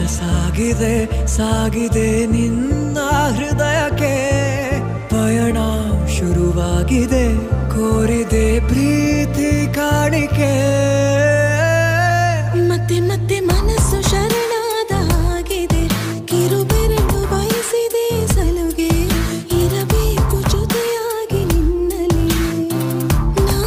ಮನಸಾಗಿದೆ ಸಾಗಿದೆ ನಿನ್ನ ಹೃದಯಕ್ಕೆ ಪಯಣ ಶುರುವಾಗಿದೆ ಕೋರಿದೆ ಪ್ರೀತಿ ಕಾಣಿಕೆ ಮತ್ತೆ ಮತ್ತೆ ಮನಸ್ಸು ಶರಣಾದ ಹಾಗಿದೆ ಕಿರುಬೆರಳು ಬಯಸಿದೆ ಸಲುಗೆ ಇರಬೇಕು ಜೊತೆಯಾಗಿ ನಿನ್ನಲ್ಲಿ ನಾ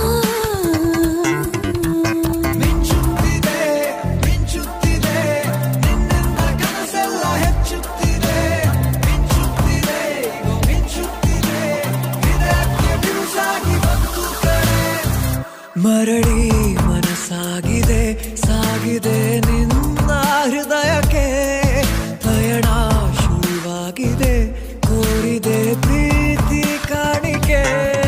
ಮಿಂಚುತ್ತಿದೆ ಮಿಂಚುತ್ತಿದೆ ನಿನ್ನಿಂದ ಕನಸೆಲ್ಲ ಹೆಚ್ಚುತ್ತಿದೆ ಮಿಂಚುತ್ತಿದೆ ಇದು ಮಿಂಚುತ್ತಿದೆ ಇದಕ್ಕೆ ಬಿರುಸಾಗಿ ಬಂತು ಕಡೆ ಮರಳಿ ಮನಸ್ಸಾಗಿದೆ ಸಾಗಿದೆ ನಿನ್ನ ಹೃದಯಕ್ಕೆ ಪಯಣ ಶುರುವಾಗಿದೆ ಕೋರಿದೆ ಪ್ರೀತಿ ಕಾಣಿಕೆ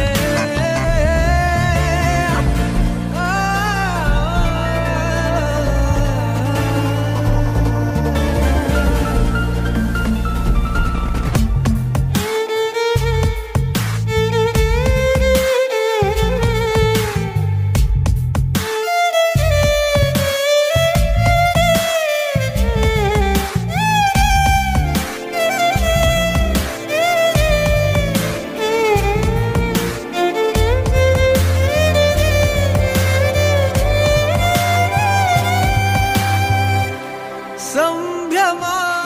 ಸಂಭ್ರಮ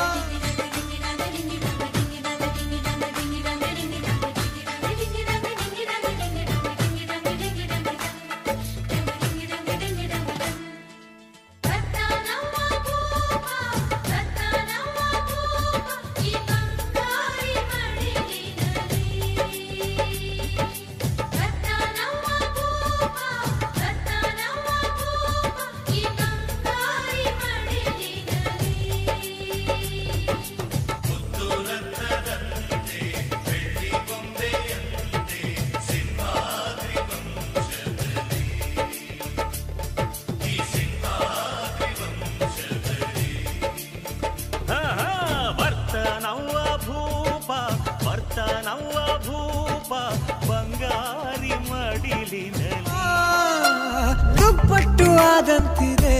ವರ್ತನವ್ವ ಭೂಪ ವರ್ತನವ್ವ ಭೂಪ ಬಂಗಾರಿ ಮಡಿಲಿನಲ್ಲಿ ದುಪ್ಪಟ್ಟು ಆದಂತಿದೆ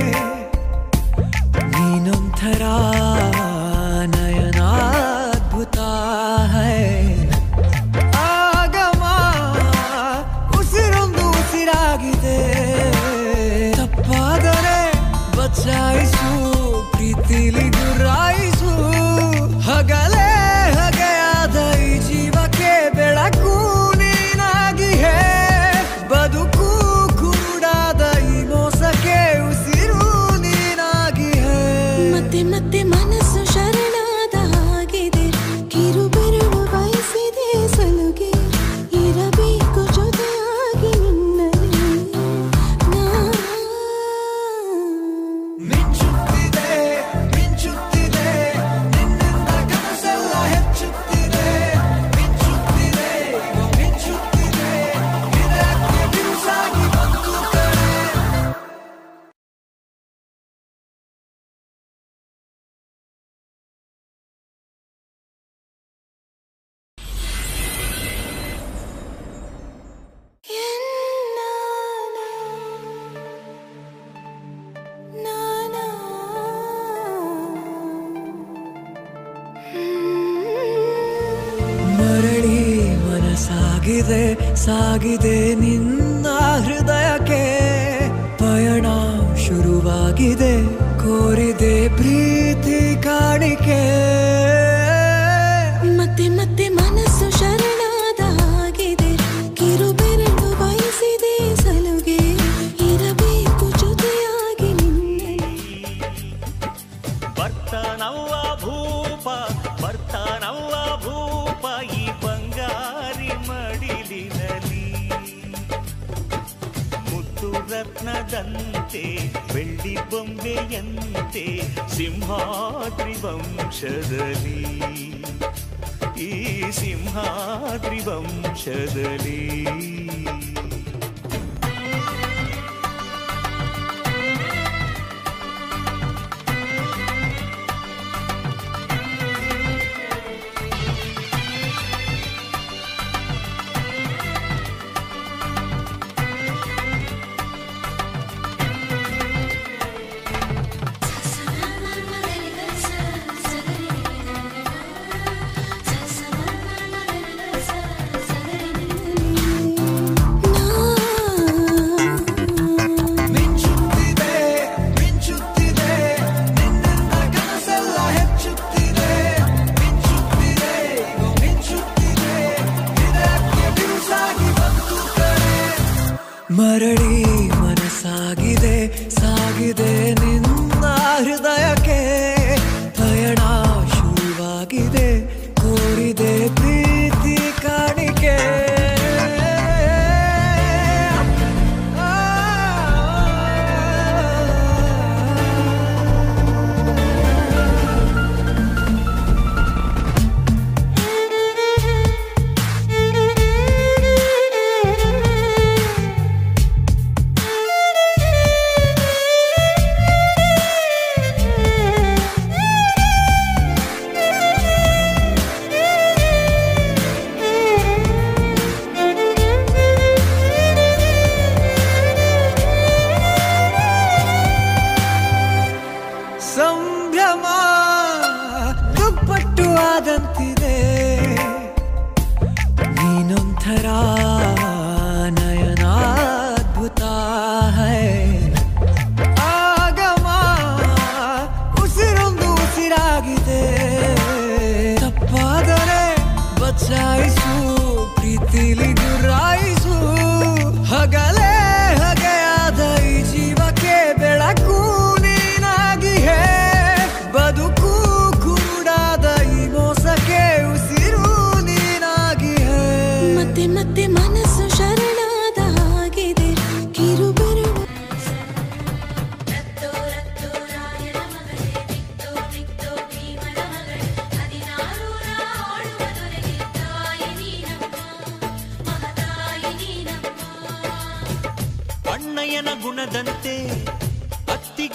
ನೀನೊಂಥರ ನಯನಾದ್ಭುತ ಹೈ ಆಗಮ ಉಸಿರೊಂದು ಉಸಿರಾಗಿದೆ ತಪ್ಪಾದರೆ ಬಚಾಯಿಸು ಪ್ರೀತಿಲಿ ಗುರಾಯಿಸು ಹಗಲೇ ಹಗೆಯಾದ ಈ ಜೀವಕ್ಕೆ ಬೆಳಕು ನೀನಾಗಿ ಹೇ ಬದುಕು ಕೂಡಾದ ಈ ಮೋಸಕ್ಕೆ ಉಸಿರು ನೀನಾಗಿ ಹೇ ಮತ್ತೆ ಮತ್ತೆ ಮನಸ್ಸು ಶರಣಾದ ಹಾಗಿದೆ ಕಿರುಬೆರಳು ಬಯಸಿದೆ ಸಲುಗೆ ಇರಬೇಕು ಜೊತೆಯಾಗಿ ನಿನ್ನಲ್ಲಿ ನಾ ಮಿಂಚುತ್ತಿದೆ ಮಿಂಚುತ್ತಿದೆ ನಿನ್ನಿಂದ ಕನಸೆಲ್ಲ ಹೆಚ್ಚುತ್ತಿದೆ ಮಿಂಚುತ್ತಿದೆ ಇದು ಮಿಂಚುತ್ತಿದೆ ಇದಕ್ಕೆ ಬಿರುಸಾಗಿ ಬಂತು ಕಡೆ ಮರಳಿ ಮನಸಾಗಿದೆ ಸಾಗಿದೆ ನಿನ್ನ ಹೃದಯಕ್ಕೆ ಪಯಣ ಶುರುವಾಗಿದೆ ಕೋರಿದೆ ಪ್ರೀತಿ ಕಾಣಿಕೆ ಮತ್ತೆ ಮತ್ತೆ ಮನಸ್ಸು ಶರಣಾದ ಹಾಗಿದೆ ಕಿರುಬೆರಳು ಬಯಸಿದೆ ಸಲುಗೆ ಇರಬೇಕು ಜೊತೆಯಾಗಿ ನಿನ್ನಲ್ಲಿ ವರ್ತನವ್ವ ಭೂಪ ವರ್ತನವ್ವ ಭೂಪ ಈ ಬಂಗಾರಿ ಮಡಿಲಿನಲ್ಲಿ ಮುತ್ತು ರತ್ನದಂತೆ ಬೆಳ್ಳಿ ಬೊಂಬೆಯಂತೆ ಸಿಂಹಾದ್ರಿ ವಂಶದಲ್ಲಿ ಈ ಸಿಂಹಾದ್ರಿ ವಂಶದಲ್ಲಿ Sa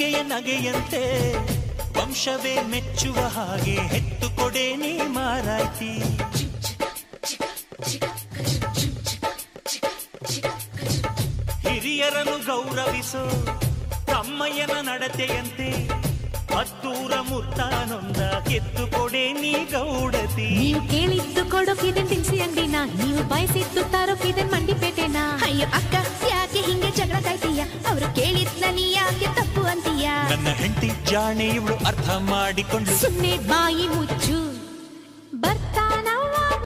ಮಲ್ಲಿಗೆಯ ನಗೆಯಂತೆ ವಂಶವೇ ಮೆಚ್ಚುವ ಹಾಗೆ ಹೆತ್ತು ಕೊಡೆ ನೀ ಮಾರಾಯ್ತಿ ಹಿರಿಯರನ್ನು ಗೌರವಿಸೋ ತಮ್ಮಯ್ಯನ ನಡತೆಯಂತೆ ಹತ್ತೂರ ಮುತ್ತಾನೊಂದ ಎತ್ತು ಕೊಡೆ ನೀ ಗೌಡತಿ ನೀವು ಕೇಳಿದ್ದು ಕೊಡೋಕಿದನ್ ತಿನ್ಸಿ ಅಂಗಡಿನ ನೀವು ಬಯಸಿದ್ದು ತರೋಕಿದನ್ ಮಂಡಿಪೇಟೆನಾ ಅಯ್ಯೋ ಅಕ್ಕ ಯಾಕೆ ಹಿಂಗೆ ಜಗಳ ಕಾಯ್ತೀಯ ಅವ್ರು ಕೇಳಿದ್ನ ನೀ ಯಾಕೆ ತಪ್ಪು ಅಂತೀಯ ನನ್ನ ಹೆಂಡತಿ ಜಾಣೆ ಇವಳು ಅರ್ಥ ಮಾಡಿಕೊಂಡು ಸುಮ್ನೆ ಬಾಯಿ ಮುಚ್ಚು